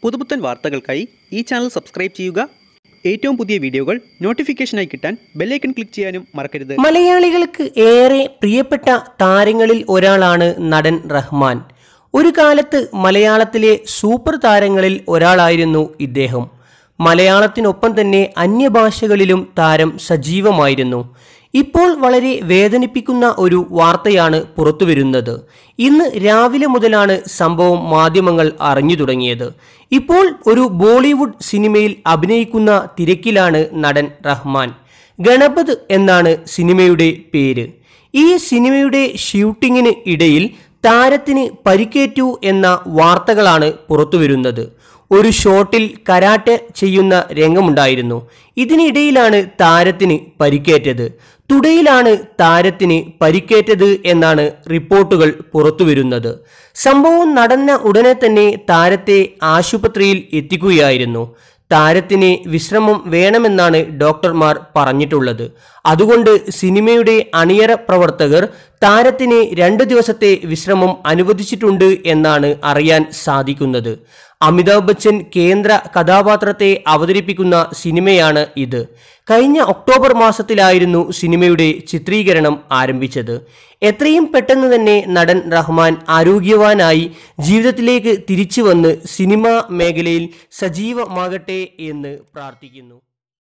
പുതുപുത്തൻ വാർത്തകൾക്കായി ഈ ചാനൽ സബ്സ്ക്രൈബ് ചെയ്യുക ഏറ്റവും പുതിയ വീഡിയോകൾ നോട്ടിഫിക്കേഷനായി കിട്ടാൻ ബെല്ലൈക്കൺ ക്ലിക്ക് ചെയ്യാനും മറക്കരുത് മലയാളികൾക്ക് ഏറെ പ്രിയപ്പെട്ട താരങ്ങളിൽ ഒരാളാണ് നടൻ റഹ്മാൻ ഒരു കാലത്ത് മലയാളത്തിലെ സൂപ്പർ താരങ്ങളിൽ ഒരാളായിരുന്നു ഇദ്ദേഹം മലയാളത്തിനൊപ്പം തന്നെ അന്യഭാഷകളിലും താരം സജീവമായിരുന്നു ഇപ്പോൾ വളരെ വേദനിപ്പിക്കുന്ന ഒരു വാർത്തയാണ് പുറത്തുവരുന്നത് ഇന്ന് രാവിലെ മുതലാണ് സംഭവം മാധ്യമങ്ങൾ അറിഞ്ഞു തുടങ്ങിയത് ഇപ്പോൾ ഒരു ബോളിവുഡ് സിനിമയിൽ അഭിനയിക്കുന്ന തിരക്കിലാണ് നടൻ റഹ്മാൻ ഗണപത് എന്നാണ് സിനിമയുടെ പേര് ഈ സിനിമയുടെ ഷൂട്ടിങ്ങിന് ഇടയിൽ താരത്തിന് പരിക്കേറ്റു എന്ന വാർത്തകളാണ് പുറത്തുവരുന്നത് ഒരു ഷോട്ടിൽ കരാട്ടെ ചെയ്യുന്ന രംഗമുണ്ടായിരുന്നു ഇതിനിടയിലാണ് താരത്തിന് പരിക്കേറ്റത് തുടയിലാണ് താരത്തിന് പരിക്കേറ്റത് എന്നാണ് റിപ്പോർട്ടുകൾ പുറത്തുവരുന്നത് സംഭവം നടന്ന ഉടനെ തന്നെ താരത്തെ ആശുപത്രിയിൽ എത്തിക്കുകയായിരുന്നു താരത്തിന് വിശ്രമം വേണമെന്നാണ് ഡോക്ടർമാർ പറഞ്ഞിട്ടുള്ളത് അതുകൊണ്ട് സിനിമയുടെ അണിയറ പ്രവർത്തകർ താരത്തിന് രണ്ട് ദിവസത്തെ വിശ്രമം അനുവദിച്ചിട്ടുണ്ട് എന്നാണ് അറിയാൻ സാധിക്കുന്നത് അമിതാഭ് ബച്ചൻ കേന്ദ്ര കഥാപാത്രത്തെ അവതരിപ്പിക്കുന്ന സിനിമയാണ് ഇത് കഴിഞ്ഞ ഒക്ടോബർ മാസത്തിലായിരുന്നു സിനിമയുടെ ചിത്രീകരണം ആരംഭിച്ചത് എത്രയും പെട്ടെന്ന് തന്നെ നടൻ റഹ്മാൻ ആരോഗ്യവാനായി ജീവിതത്തിലേക്ക് തിരിച്ചു വന്ന് സിനിമാ മേഖലയിൽ സജീവമാകട്ടെ എന്ന് പ്രാർത്ഥിക്കുന്നു